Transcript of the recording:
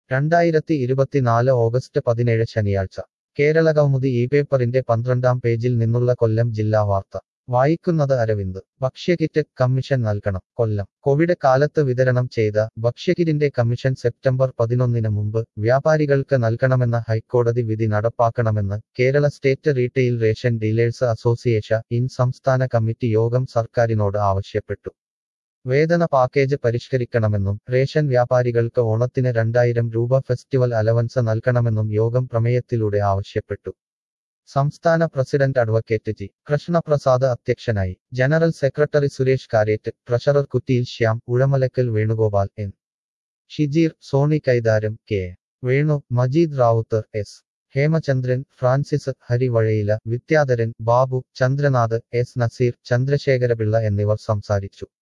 രണ്ടായിരത്തി ഇരുപത്തിനാല് ഓഗസ്റ്റ് പതിനേഴ് ശനിയാഴ്ച കേരളകൗമുദി ഈ പേപ്പറിന്റെ പന്ത്രണ്ടാം പേജിൽ നിന്നുള്ള കൊല്ലം ജില്ലാ വാർത്ത വായിക്കുന്നത് അരവിന്ദ് ഭക്ഷ്യകിറ്റ് കമ്മീഷൻ നൽകണം കൊല്ലം കോവിഡ് കാലത്ത് വിതരണം ചെയ്ത ഭക്ഷ്യകിറ്റിന്റെ കമ്മീഷൻ സെപ്റ്റംബർ പതിനൊന്നിന് മുമ്പ് വ്യാപാരികൾക്ക് നൽകണമെന്ന ഹൈക്കോടതി വിധി നടപ്പാക്കണമെന്ന് Kerala state retail ration dealers association ഇൻ സംസ്ഥാന കമ്മിറ്റി യോഗം സർക്കാരിനോട് ആവശ്യപ്പെട്ടു വേതന പാക്കേജ് പരിഷ്കരിക്കണമെന്നും റേഷൻ വ്യാപാരികൾക്ക് ഓണത്തിന് രണ്ടായിരം രൂപ ഫെസ്റ്റിവൽ അലവൻസ് നൽകണമെന്നും യോഗം പ്രമേയത്തിലൂടെ ആവശ്യപ്പെട്ടു സംസ്ഥാന പ്രസിഡന്റ് അഡ്വക്കേറ്റ് ജി കൃഷ്ണപ്രസാദ് അധ്യക്ഷനായി general secretary Suresh Karette treasurer Kuttiyil Shyam Uzhamalakkal Venugopal N Shijeer Soni Kaitharam K Venu Majeed Ravuthar S Hemachandran Francis ഹരിവഴയില വിദ്യാധരൻ ബാബു ചന്ദ്രനാഥ് എസ് നസീർ ചന്ദ്രശേഖരപിള്ള എന്നിവർ സംസാരിച്ചു